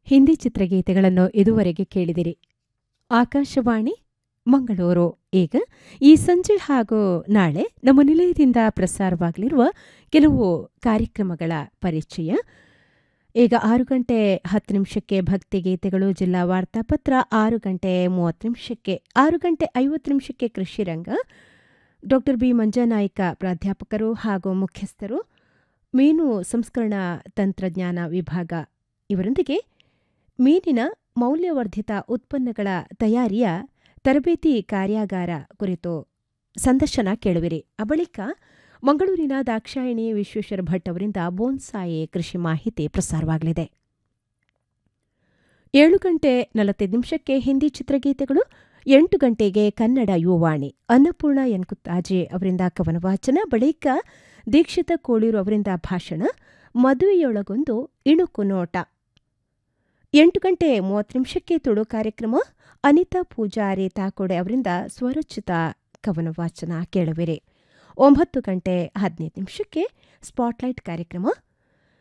ಹಿಂದಿ ಚಿತ್ರಗೀತೆಗಳನ್ನು ಇದುವರೆಗೆ ಕೇಳಿದಿರಿ ಆಕಾಶವಾಣಿ ಮಂಗಳೂರು ಈಗ ಈ ಸಂಜೆ ಹಾಗೂ ನಾಳೆ ನಮ್ಮ ನಿಲಯದಿಂದ ಪ್ರಸಾರವಾಗಲಿರುವ ಕೆಲವು ಕಾರ್ಯಕ್ರಮಗಳ ಪರಿಚಯ ಈಗ ಆರು ಗಂಟೆ ಹತ್ತು ನಿಮಿಷಕ್ಕೆ ಭಕ್ತಿಗೀತೆಗಳು ಜಿಲ್ಲಾ ವಾರ್ತಾಪತ್ರ ಆರು ಗಂಟೆ ಮೂವತ್ತು ನಿಮಿಷಕ್ಕೆ ಆರು ಗಂಟೆ ಐವತ್ತು ನಿಮಿಷಕ್ಕೆ ಕೃಷಿರಂಗ ಡಾಕ್ಟರ್ ಬಿ ಮಂಜಾನಾಯ್ಕ ಪ್ರಾಧ್ಯಾಪಕರು ಹಾಗೂ ಮುಖ್ಯಸ್ಥರು ಮೀನು ಸಂಸ್ಕರಣಾ ತಂತ್ರಜ್ಞಾನ ವಿಭಾಗ ಇವರೊಂದಿಗೆ ಮೀನಿನ ಮೌಲ್ಯವರ್ಧಿತ ಉತ್ಪನ್ನಗಳ ತಯಾರಿಯ ತರಬೇತಿ ಕಾರ್ಯಾಗಾರ ಕುರಿತು ಸಂದರ್ಶನ ಕೇಳುವಿರಿ ಆ ಬಳಿಕ ಮಂಗಳೂರಿನ ದಾಕ್ಷಾಯಿಣಿ ವಿಶ್ವೇಶ್ವರ ಭಟ್ ಅವರಿಂದ ಬೋನ್ಸಾಯಿ ಕೃಷಿ ಮಾಹಿತಿ ಪ್ರಸಾರವಾಗಲಿದೆ ಏಳು ಗಂಟೆ ನಲವತ್ತೈದು ನಿಮಿಷಕ್ಕೆ ಹಿಂದಿ ಚಿತ್ರಗೀತೆಗಳು ಎಂಟು ಗಂಟೆಗೆ ಕನ್ನಡ ಯುವವಾಣಿ ಅನ್ನಪೂರ್ಣ ಎನ್ಕುತ್ತಾಜೆ ಅವರಿಂದ ಕವನ ವಾಚನ ಬಳಿಕ ದೀಕ್ಷಿತ ಕೋಳೂರು ಅವರಿಂದ ಭಾಷಣ ಮದುವೆಯೊಳಗೊಂದು ಇಣುಕು ನೋಟ ಎಂಟು ಗಂಟೆ ಮೂವತ್ತು ನಿಮಿಷಕ್ಕೆ ತುಳು ಕಾರ್ಯಕ್ರಮ ಅನಿತಾ ಪೂಜಾರಿ ತಾಕೋಡೆ ಅವರಿಂದ ಸ್ವರಚಿತ ಕವನ ವಾಚನ ಕೇಳುವಿರಿ ಒಂಬತ್ತು ಗಂಟೆ ಹದಿನೈದು ನಿಮಿಷಕ್ಕೆ ಸ್ಪಾಟ್ಲೈಟ್ ಕಾರ್ಯಕ್ರಮ